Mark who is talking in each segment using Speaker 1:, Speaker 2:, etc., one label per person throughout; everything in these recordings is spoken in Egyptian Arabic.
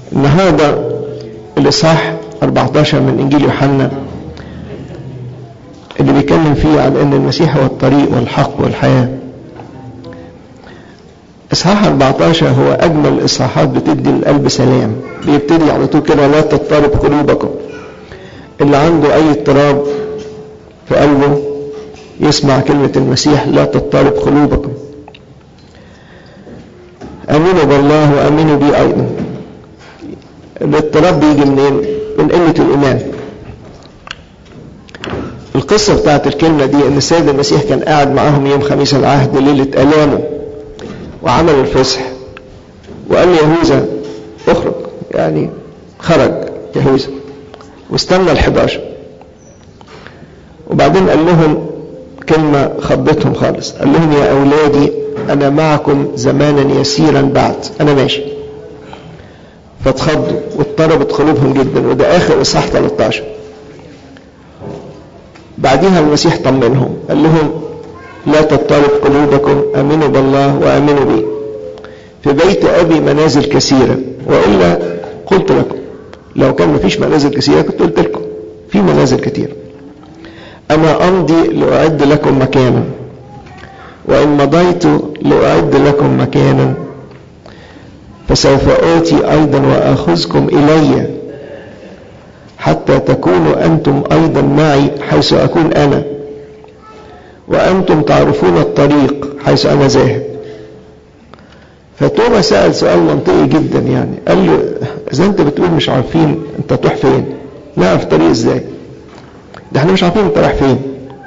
Speaker 1: النهارده الإصحاح 14 من إنجيل يوحنا اللي بيتكلم فيه عن أن المسيح هو الطريق والحق والحياة إصحاح 14 هو أجمل إصحاحات بتدي القلب سلام بيبتدي على طول كده لا تضطرب قلوبكم اللي عنده أي اضطراب في قلبه يسمع كلمة المسيح لا تضطرب قلوبكم امنوا بالله وامنوا بي ايضا الاضطراب بيجي منين من قله الايمان القصة بتاعت الكلمة دي ان السيد المسيح كان قاعد معاهم يوم خميس العهد ليلة الامه وعمل الفصح وقال ليهوذا اخرج يعني خرج يهوذا واستنى ال11 وبعدين قال لهم كلمة خضتهم خالص قال لهم يا أولادي أنا معكم زمانا يسيرا بعد أنا ماشي فاتخضوا واضطربت قلوبهم جدا وده آخر إصحاح 13 بعدها المسيح طمنهم قال لهم لا تضطرب قلوبكم امنوا بالله وامنوا بي في بيت ابي منازل كثيره والا قلت لكم لو كان مفيش منازل كثيره كنت قلت لكم في منازل كثيره انا امضي لاعد لكم مكانا وان مضيت لاعد لكم مكانا فسوف اتي ايضا واخذكم الي حتى تكونوا أنتم أيضا معي حيث أكون أنا وأنتم تعرفون الطريق حيث أنا ذاهب فتوما سأل سؤال منطقي جدا يعني قال له إذا أنت بتقول مش عارفين أنت تروح فين نعرف الطريق إزاي ده احنا مش عارفين أنت رايح فين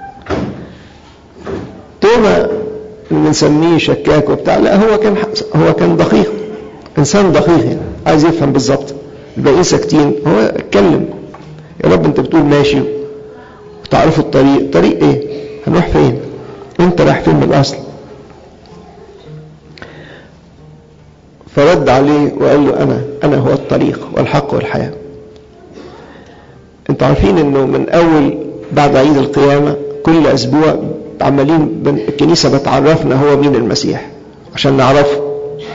Speaker 1: توما اللي بنسميه شكاك وبتاع لا هو كان هو كان دقيق إنسان دقيق يعني عايز يفهم بالظبط الباقيين ساكتين هو اتكلم يا رب انت بتقول ماشي وتعرفوا الطريق طريق ايه هنروح فين انت رايح فين من الاصل فرد عليه وقال له انا انا هو الطريق والحق والحياه انتوا عارفين انه من اول بعد عيد القيامه كل اسبوع عمالين الكنيسه بتعرفنا هو مين المسيح عشان نعرفه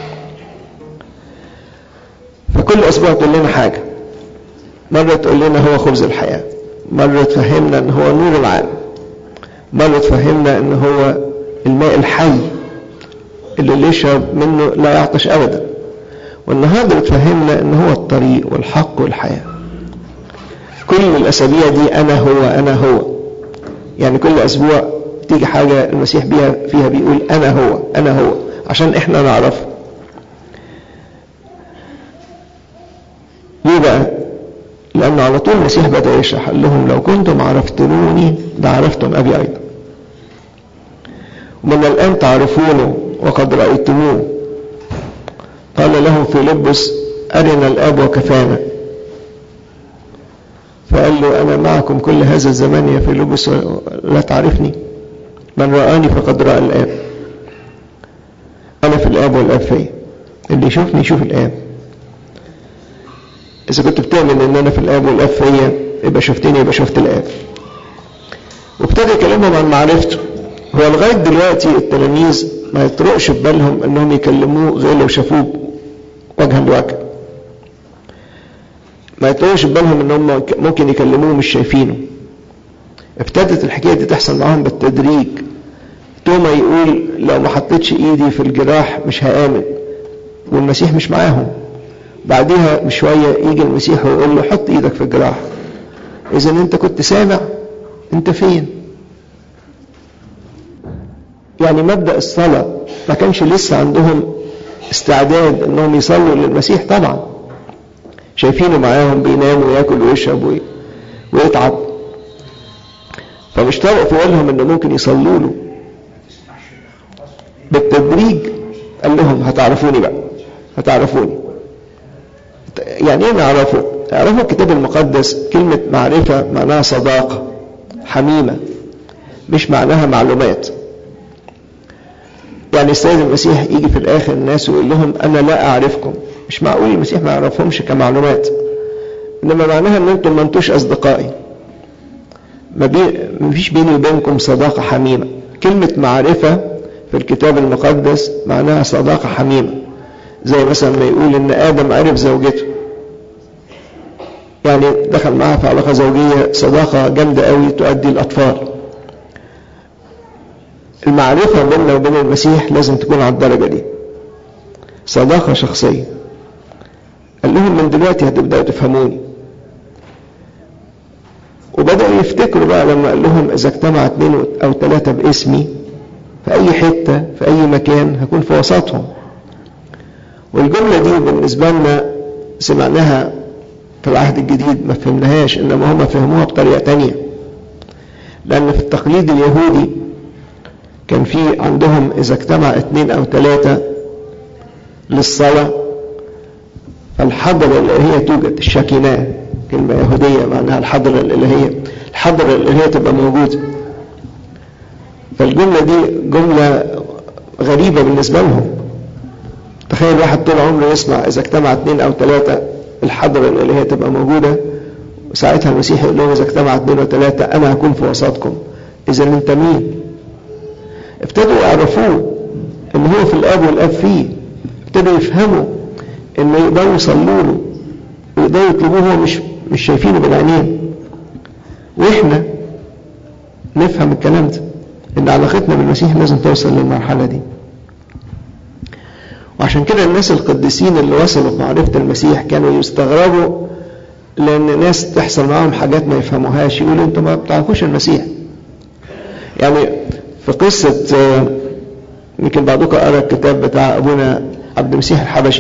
Speaker 1: فكل اسبوع تقول لنا حاجه مرة تقول لنا هو خبز الحياة مرة تفهمنا ان هو نور العالم مرة تفهمنا ان هو الماء الحي اللي اللي يشرب منه لا يعطش ابدا والنهارده بتفهمنا ان هو الطريق والحق والحياة كل الاسابيع دي انا هو انا هو يعني كل اسبوع تيجي حاجة المسيح بيها فيها بيقول انا هو انا هو عشان احنا نعرفه ليه بقى لأن على طول المسيح بدأ يشرح قال لهم لو كنتم عرفتموني لعرفتم أبي أيضا ومن الآن تعرفونه وقد رأيتموه قال لهم فيلبس أرنا الآب وكفانا فقال له أنا معكم كل هذا الزمان يا فيلبس لا تعرفني من رآني فقد رأى الآب أنا في الآب والآب فيا اللي يشوفني يشوف الآب إذا كنت بتؤمن إن أنا في الآب والآب فيا يبقى شفتني يبقى شفت الآب. وابتدى يكلمهم عن معرفته. هو لغاية دلوقتي التلاميذ ما يطرقش في بالهم إنهم يكلموه غير لو شافوه وجها لوجه. ما يطرقش في بالهم إنهم ممكن يكلموه مش شايفينه. ابتدت الحكاية دي تحصل معاهم بالتدريج. توما يقول لو ما حطيتش إيدي في الجراح مش هآمن. والمسيح مش معاهم. بعدها بشوية يجي المسيح ويقول له حط ايدك في الجراح اذا انت كنت سامع انت فين يعني مبدأ الصلاة ما كانش لسه عندهم استعداد انهم يصلوا للمسيح طبعا شايفينه معاهم بينام وياكل ويشرب ويتعب فمش طارق في بالهم انه ممكن يصلوا له بالتدريج قال لهم هتعرفوني بقى هتعرفوني يعني ايه نعرفه نعرفه الكتاب المقدس كلمة معرفة معناها صداقة حميمة مش معناها معلومات يعني السيد المسيح يجي في الاخر الناس ويقول لهم انا لا اعرفكم مش معقول المسيح ما يعرفهمش كمعلومات انما معناها ان انتم ما انتوش اصدقائي ما بي... فيش بيني وبينكم صداقة حميمة كلمة معرفة في الكتاب المقدس معناها صداقة حميمة زي مثلا ما يقول ان ادم عرف زوجته يعني دخل معاها في علاقة زوجية صداقة جامدة قوي تؤدي الأطفال المعرفة بيننا وبين المسيح لازم تكون على الدرجة دي صداقة شخصية قال لهم من دلوقتي هتبدأوا تفهموني وبدأوا يفتكروا بقى لما قال لهم إذا اجتمع اثنين أو ثلاثة باسمي في أي حتة في أي مكان هكون في وسطهم والجملة دي بالنسبة لنا سمعناها في العهد الجديد ما فهمناهاش إنما هم فهموها بطريقة تانية لأن في التقليد اليهودي كان في عندهم إذا اجتمع اثنين أو ثلاثة للصلاة فالحضرة الإلهية توجد الشاكيناه كلمة يهودية معناها الحضرة الإلهية الحضرة الإلهية تبقى موجودة فالجملة دي جملة غريبة بالنسبة لهم تخيل واحد طول عمره يسمع إذا اجتمع اثنين أو ثلاثة الحضرة الإلهية تبقى موجودة وساعتها المسيح يقول لهم إذا اجتمع اثنين وثلاثة أنا هكون في وسطكم إذا أنت مين؟ ابتدوا يعرفوه إن هو في الآب والآب فيه ابتدوا يفهموا إن يقدروا يصلوا له ويقدروا يطلبوه هو مش مش شايفينه بالعينين واحنا نفهم الكلام ده ان علاقتنا بالمسيح لازم توصل للمرحله دي وعشان كده الناس القديسين اللي وصلوا في معرفه المسيح كانوا يستغربوا لان ناس تحصل معاهم حاجات ما يفهموهاش يقولوا انتوا ما بتعرفوش المسيح يعني في قصه يمكن بعضكم قرا الكتاب بتاع ابونا عبد المسيح الحبشي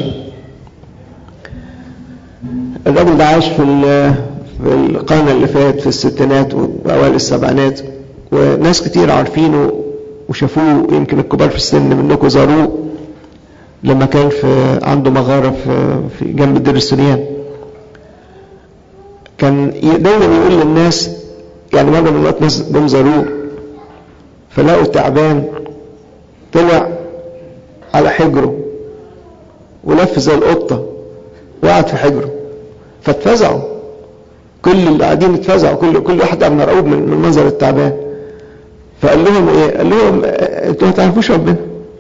Speaker 1: الراجل ده عاش في في القرن اللي فات في الستينات واوائل السبعينات وناس كتير عارفينه وشافوه يمكن الكبار في السن منكم زاروه لما كان في عنده مغارة في, في جنب دير السريان كان دايما يقول للناس يعني مرة من الوقت ناس جم زاروه فلقوا تعبان طلع على حجره ولف زي القطة وقعد في حجره فاتفزعوا كل اللي قاعدين اتفزعوا كل كل واحد قام مرعوب من من منظر التعبان فقال لهم ايه قال لهم انتوا ما تعرفوش ربنا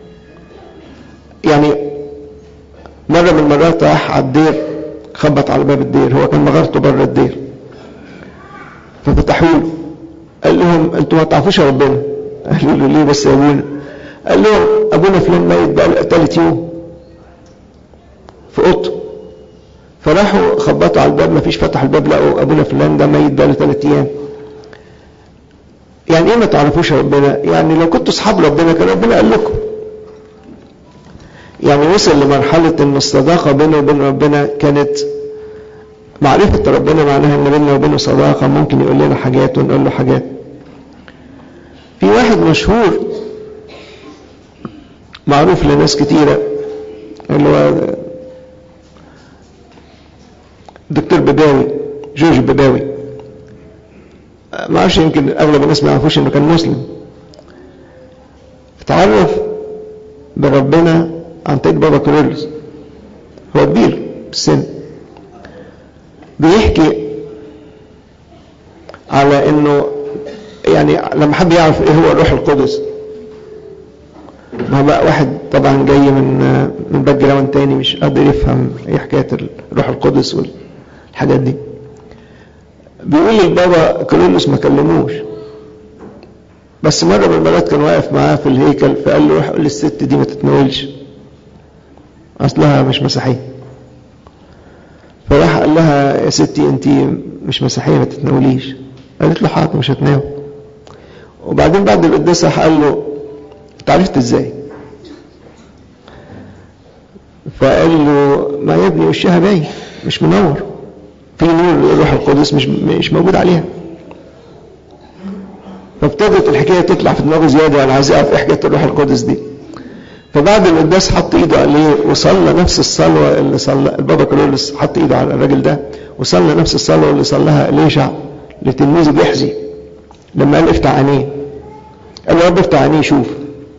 Speaker 1: يعني مره من المرات راح على الدير خبط على باب الدير هو كان مغارته بره الدير ففتحوا له قال لهم انتوا ما تعرفوش ربنا قالوا له ليه بس يا ابونا قال لهم ابونا فلان ميت بقى ثالث يوم في اوضته فراحوا خبطوا على الباب مفيش فتح الباب لقوا ابونا فلان ده ميت بقاله ثلاث ايام يعني ايه ما تعرفوش ربنا يعني لو كنتوا اصحاب ربنا كان ربنا قال لكم يعني وصل لمرحلة ان الصداقة بينه وبين ربنا كانت معرفة ربنا معناها ان بيننا وبينه صداقة ممكن يقول لنا حاجات ونقول له حاجات في واحد مشهور معروف لناس كتيرة اللي هو دكتور بباوي جورج بباوي ما اعرفش يمكن اغلب الناس ما يعرفوش انه كان مسلم اتعرف بربنا عن طريق بابا كوريلوس هو كبير في السن بيحكي على انه يعني لما حد يعرف ايه هو الروح القدس ما بقى واحد طبعا جاي من من باك جراوند تاني مش قادر يفهم ايه حكايه الروح القدس والحاجات دي بيقول البابا كوريلوس ما كلموش بس مرة من المرات كان واقف معاه في الهيكل فقال له روح قول للست دي ما تتناولش اصلها مش مسيحية فراح قال لها يا ستي انت مش مسيحية ما تتناوليش قالت له حاضر مش هتناول وبعدين بعد القداسة قال له انت عرفت ازاي فقال له ما يا ابني وشها باين مش منور في نور الروح القدس مش مش موجود عليها فابتدت الحكايه تطلع في دماغه زياده انا عايز اعرف ايه حكايه الروح القدس دي فبعد القداس حط ايده عليه وصلى نفس الصلوه اللي صلى البابا كارلوس حط ايده على الراجل ده وصلى نفس الصلوه اللي صلاها ليشع لتلميذه جحزي لما قال افتح عينيه قال له يا رب افتح عينيه شوف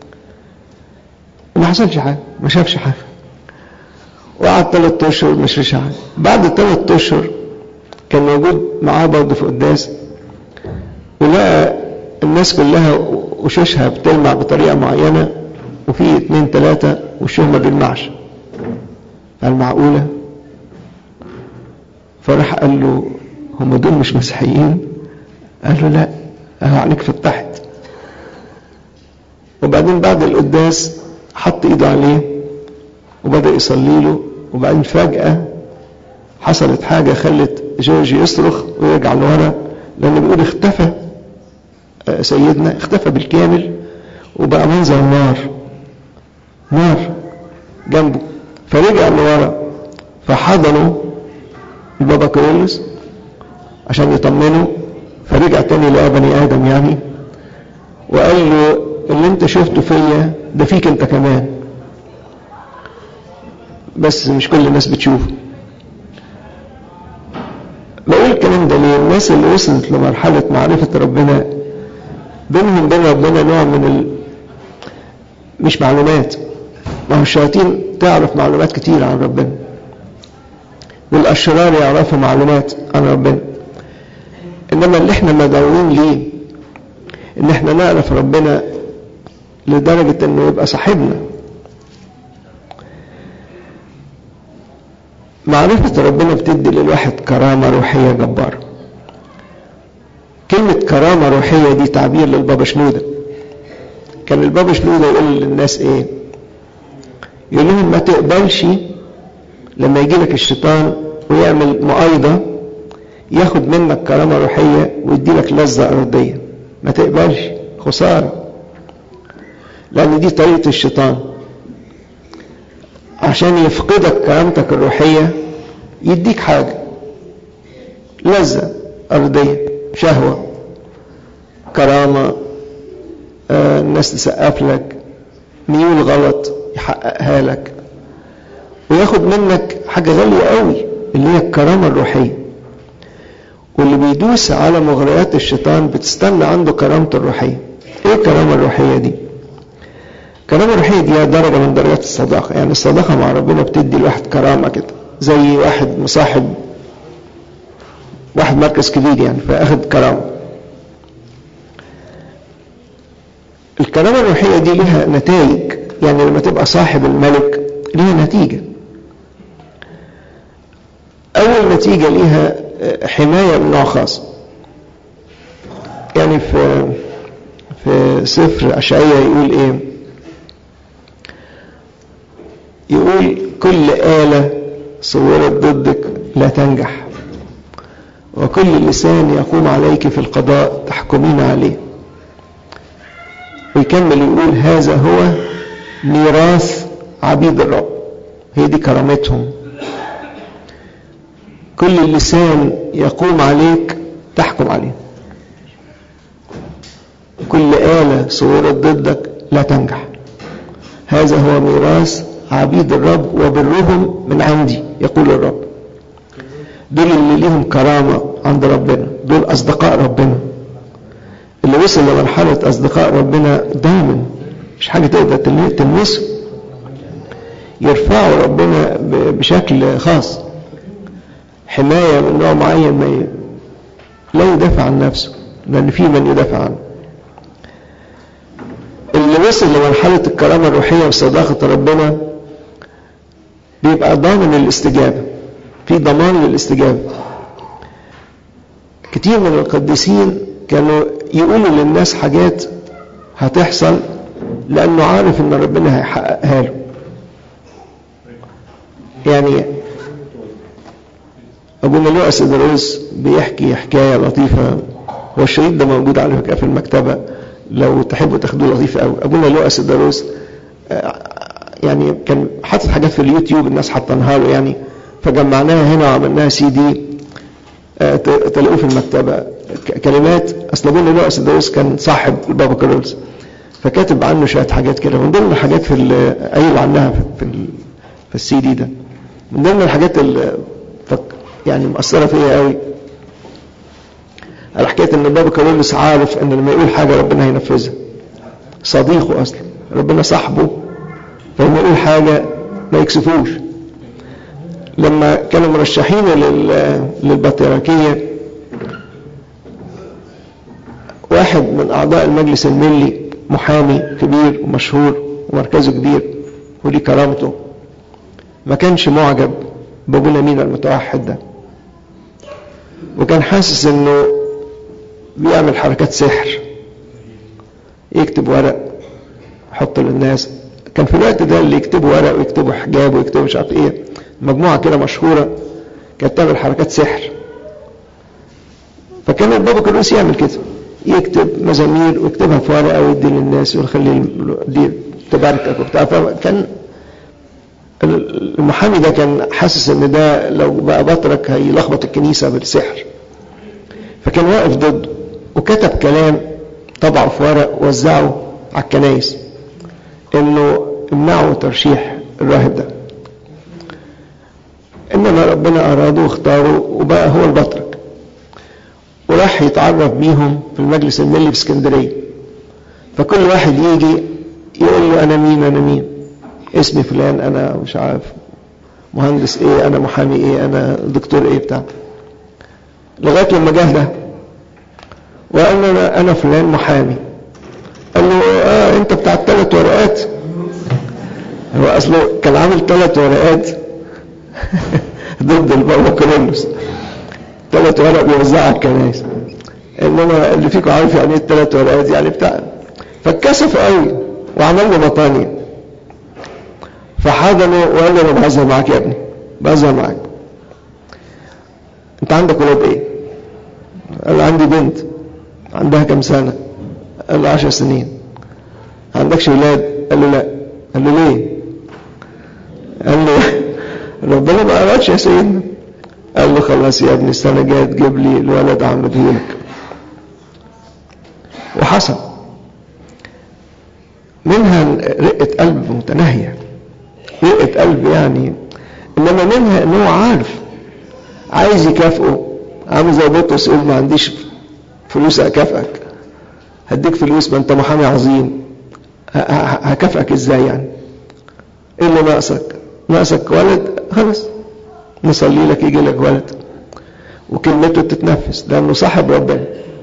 Speaker 1: ما حصلش حاجه ما شافش حاجه وقعد ثلاث اشهر مش شافش حاجه بعد ثلاث اشهر كان موجود معاه برضه في قداس ولقى الناس كلها وشوشها بتلمع بطريقة معينة وفي اتنين تلاتة وشهم ما بيلمعش قال معقولة فراح قال له هم دول مش مسيحيين قال له لا اهو عليك فتحت وبعدين بعد القداس حط ايده عليه وبدأ يصلي له وبعدين فجأة حصلت حاجة خلت جورج يصرخ ويرجع لورا لأنه بيقول اختفى سيدنا اختفى بالكامل وبقى منظر نار نار جنبه فرجع لورا فحضنوا البابا كيرلس عشان يطمنه فرجع تاني لقى بني ادم يعني وقال له اللي انت شفته فيا ده فيك انت كمان بس مش كل الناس بتشوفه بقول الكلام ده ليه الناس اللي وصلت لمرحلة معرفة ربنا بينهم وبين ربنا نوع من ال... مش معلومات ما هو الشياطين تعرف معلومات كتير عن ربنا والأشرار يعرفوا معلومات عن ربنا إنما اللي احنا مدعوين ليه إن احنا نعرف ربنا لدرجة إنه يبقى صاحبنا معرفة ربنا بتدي للواحد كرامة روحية جبارة كلمة كرامة روحية دي تعبير للبابا شنودة كان البابا شنودة يقول للناس ايه يقول لهم ما تقبلش لما يجي لك الشيطان ويعمل مؤايضة ياخد منك كرامة روحية ويدي لك لذة أرضية ما تقبلش خسارة لأن دي طريقة الشيطان عشان يفقدك كرامتك الروحية يديك حاجة لذة أرضية شهوة كرامة آه الناس تسقف لك ميول غلط يحققها لك وياخد منك حاجة غالية قوي اللي هي الكرامة الروحية واللي بيدوس على مغريات الشيطان بتستنى عنده كرامته الروحية ايه الكرامة الروحية دي الكرامة الروحية دي درجة من درجات الصداقة يعني الصداقة مع ربنا بتدي الواحد كرامة كده زي واحد مصاحب واحد مركز كبير يعني فاخد كرامة الكرامة الروحية دي لها نتائج يعني لما تبقى صاحب الملك ليها نتيجة أول نتيجة ليها حماية من نوع خاص يعني في في سفر أشعية يقول إيه يقول كل آلة صورت ضدك لا تنجح وكل لسان يقوم عليك في القضاء تحكمين عليه ويكمل يقول هذا هو ميراث عبيد الرب هي دي كرامتهم كل لسان يقوم عليك تحكم عليه كل آلة صورت ضدك لا تنجح هذا هو ميراث عبيد الرب وبرهم من عندي يقول الرب دول اللي ليهم كرامة عند ربنا دول أصدقاء ربنا اللي وصل لمرحلة أصدقاء ربنا دايما مش حاجة تقدر تلمسه يرفعوا ربنا بشكل خاص حماية من نوع معين ما ي... لا يدافع عن نفسه لأن في من يدافع عنه اللي وصل لمرحلة الكرامة الروحية وصداقة ربنا بيبقى ضامن الاستجابة في ضمان للاستجابة كتير من القديسين كانوا يقولوا للناس حاجات هتحصل لأنه عارف إن ربنا هيحققها له يعني أبونا لؤس إدريس بيحكي حكاية لطيفة هو الشريط ده موجود على فكرة في المكتبة لو تحبوا تاخدوه لطيف قوي أبونا لؤس إدريس يعني كان حاطط حاجات في اليوتيوب الناس حاطنها له يعني فجمعناها هنا وعملناها سي دي تلاقوه في المكتبة كلمات أصل أبونا لؤس إدريس كان صاحب البابا كارولز فكاتب عنه شوية حاجات كده من ضمن الحاجات في قايل عنها في في السي دي ده من ضمن الحاجات اللي يعني مأثرة فيا قوي على حكاية ان البابا كارولوس عارف ان لما يقول حاجة ربنا هينفذها صديقه اصلا ربنا صاحبه فلما يقول حاجة ما يكسفوش لما كانوا مرشحين للبطريركية واحد من اعضاء المجلس الملي محامي كبير ومشهور ومركزه كبير وليه كرامته ما كانش معجب بابونا مين المتوحد ده وكان حاسس انه بيعمل حركات سحر يكتب ورق يحط للناس كان في الوقت ده اللي يكتبوا ورق ويكتبوا حجاب ويكتبوا مش عارف ايه مجموعه كده مشهوره كانت تعمل حركات سحر فكان البابا كرولوس يعمل كده يكتب مزامير ويكتبها في ورقه ويدي للناس ويخلي دي تباركك وبتاع فكان المحامي ده كان حاسس ان ده لو بقى بطرك هيلخبط الكنيسه بالسحر فكان واقف ضده وكتب كلام طبعه في ورق ووزعه على الكنايس انه امنعوا ترشيح الراهب ده انما ربنا اراده واختاره وبقى هو البطرك وراح يتعرف بيهم في المجلس الملي في اسكندريه فكل واحد يجي يقول له انا مين انا مين اسمي فلان انا مش عارف مهندس ايه انا محامي ايه انا دكتور ايه بتاع لغايه لما جه ده وقال له انا انا فلان محامي قال له اه انت بتاع الثلاث ورقات هو اصله كان عامل ثلاث ورقات ضد البابا كورنثوس ثلاث ورق بيوزعها على الكنائس انما اللي فيكم عارف يعني ايه الثلاث ورقات يعني بتاع فاتكسف قوي وعمل له بطانيه فحضنه وقال له انا بهزر معاك يا ابني بهزر معاك انت عندك ولاد ايه قال له عندي بنت عندها كم سنه قال له عشر سنين عندكش ولاد قال له لا قال له ليه قال له ربنا ما أرادش يا سيدنا قال له خلاص يا ابني السنة الجاية تجيب لي الولد عمله لك وحصل منها رقة قلب متناهية رقة قلب يعني إنما منها إن هو عارف عايز يكافئه عامل زي بطرس يقول ما عنديش فلوس أكافئك هديك فلوس ما أنت محامي عظيم هكافئك إزاي يعني إيه اللي ناقصك ناقصك ولد خلاص نصلي لك يجي لك ولد وكلمته تتنفس لأنه صاحب ربنا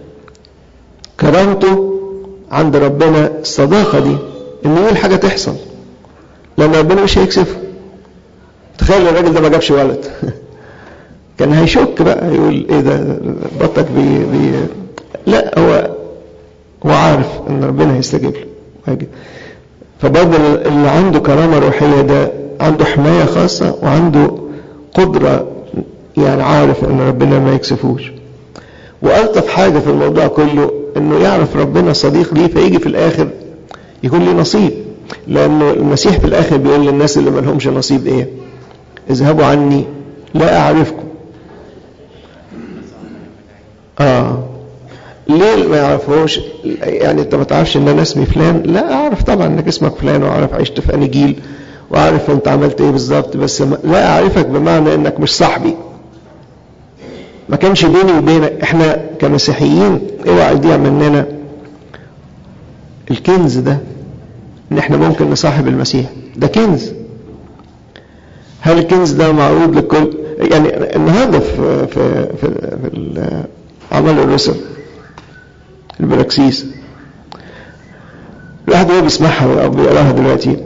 Speaker 1: كرامته عند ربنا الصداقة دي إن يقول حاجة تحصل لأن ربنا مش هيكسفه تخيل الراجل ده ما جابش ولد كان هيشك بقى يقول ايه ده بطك بي, بي لا هو هو عارف ان ربنا هيستجيب له فبرضه اللي عنده كرامة روحية ده عنده حماية خاصة وعنده قدرة يعني عارف ان ربنا ما يكسفوش والطف حاجة في الموضوع كله انه يعرف ربنا صديق ليه فيجي في الاخر يكون ليه نصيب لانه المسيح في الاخر بيقول للناس اللي ما لهمش نصيب ايه اذهبوا عني لا اعرفكم اه ليه ما يعرفوش يعني انت ما تعرفش ان انا اسمي فلان لا اعرف طبعا انك اسمك فلان واعرف عشت في انهي جيل واعرف انت عملت ايه بالظبط بس لا اعرفك بمعنى انك مش صاحبي ما كانش بيني وبينك احنا كمسيحيين اوعى يضيع مننا الكنز ده ان احنا ممكن نصاحب المسيح ده كنز هل الكنز ده معروض لكل يعني النهارده في في في, في عمل الرسل البراكسيس الواحد هو بيسمعها او بيقراها دلوقتي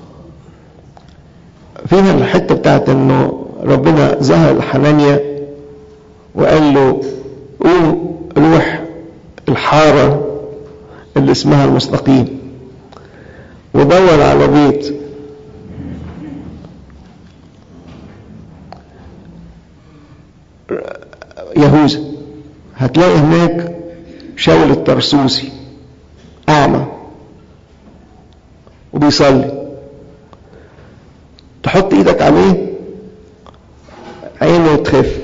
Speaker 1: فيها الحته بتاعت انه ربنا ظهر لحنانيا وقال له قوم روح الحاره اللي اسمها المستقيم ودور على بيت يهوذا هتلاقي هناك شاول الترسوسي أعمى وبيصلي تحط ايدك عليه عينه تخف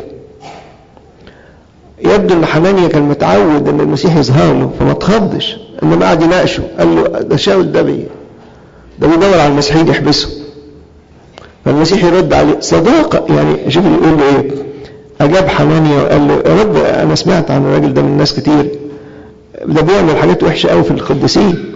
Speaker 1: يبدو ان حنانيا كان متعود ان المسيح يظهر له فما تخضش انما قعد يناقشه قال له ده شاول ده بي ده بيدور على المسيحيين يحبسه فالمسيح يرد عليه صداقة يعني شوف يقول له ايه اجاب حنانيا وقال له يا رب انا سمعت عن الراجل ده من ناس كتير ده بيعمل حاجات وحشه قوي في القديسين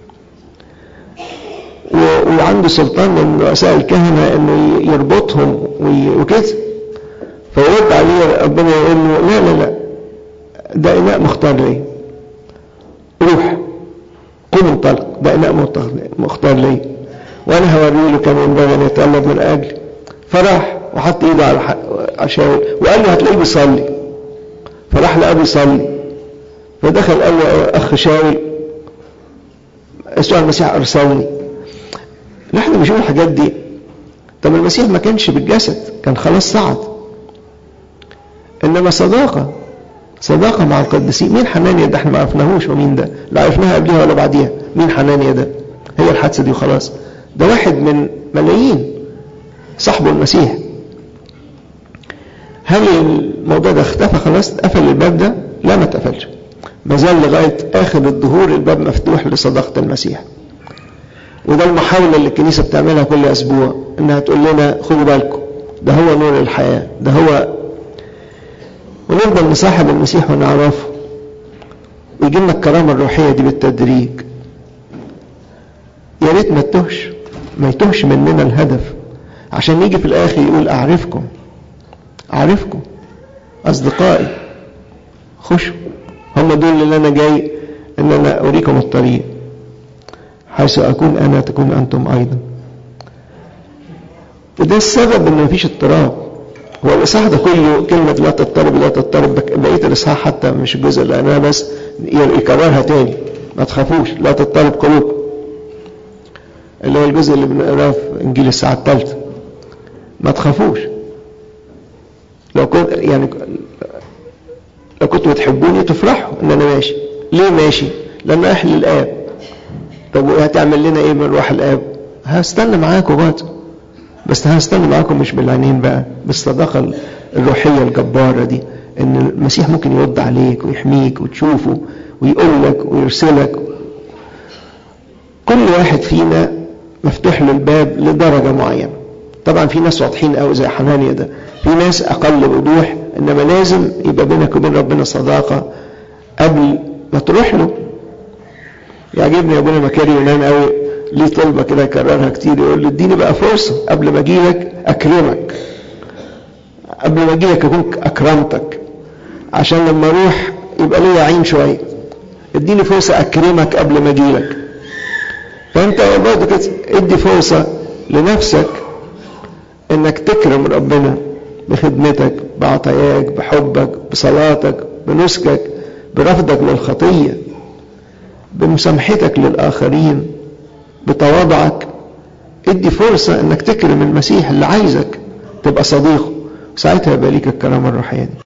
Speaker 1: وعنده سلطان من رؤساء الكهنه انه يربطهم وكده فيرد عليه ربنا يقول له لا لا لا ده اناء مختار لي روح قم انطلق ده اناء مختار لي وانا هوري له كم ينبغي ان يتقلب من اجلي فراح وحط ايده على شاول وقال له هتلاقيه بيصلي فراح لأبي صلي فدخل قال له أخ شاول يسوع المسيح أرسلني نحن بنشوف الحاجات دي طب المسيح ما كانش بالجسد كان خلاص صعد إنما صداقة صداقة مع القديسين مين حنانيا ده احنا ما عرفناهوش ومين ده لا عرفناها قبلها ولا بعديها مين حنانيا ده هي الحادثة دي وخلاص ده واحد من ملايين صاحبه المسيح هل الموضوع ده اختفى خلاص اتقفل الباب ده لا ما اتقفلش ما زال لغاية آخر الظهور الباب مفتوح لصداقة المسيح وده المحاولة اللي الكنيسة بتعملها كل أسبوع إنها تقول لنا خدوا بالكم ده هو نور الحياة ده هو ونفضل نصاحب المسيح ونعرفه ويجي لنا الكرامة الروحية دي بالتدريج يا ريت ما تتهش ما يتهش مننا الهدف عشان يجي في الآخر يقول أعرفكم أعرفكم أصدقائي خشوا هم دول اللي أنا جاي إن أنا أوريكم الطريق حيث أكون أنا تكون أنتم أيضا وده السبب إن مفيش اضطراب هو الإصحاح ده كله كلمة لا تضطرب لا تضطرب بقية الإصحاح حتى مش الجزء اللي أنا بس يكررها تاني ما تخافوش لا تضطرب قلوبكم اللي هو الجزء اللي بنقراه في إنجيل الساعة الثالثة ما تخافوش لو كنت يعني لو كنتوا بتحبوني تفرحوا ان انا ماشي ليه ماشي لان اهل الاب طب وهتعمل لنا ايه من روح الاب هستنى معاكم برضه بس هستنى معاكم مش بالعينين بقى بالصداقة الروحية الجبارة دي ان المسيح ممكن يرد عليك ويحميك وتشوفه ويقول لك ويرسلك كل واحد فينا مفتوح له الباب لدرجة معينة طبعا في ناس واضحين قوي زي حنانيا ده في ناس اقل وضوح انما لازم يبقى بينك وبين ربنا صداقة قبل ما تروح له يعجبني يا ابونا مكاري يونان قوي ليه طلبة كده يكررها كتير يقول لي اديني بقى فرصة قبل ما اجيلك اكرمك قبل ما اجيلك اكون اكرمتك عشان لما اروح يبقى ليا عين شوية اديني فرصة اكرمك قبل ما اجيلك فانت برضه كده ادي فرصة لنفسك انك تكرم ربنا بخدمتك بعطاياك بحبك بصلاتك بنسكك برفضك للخطية بمسامحتك للآخرين بتواضعك ادي فرصة انك تكرم المسيح اللي عايزك تبقى صديقه ساعتها يبقى ليك الكرامة الروحية دي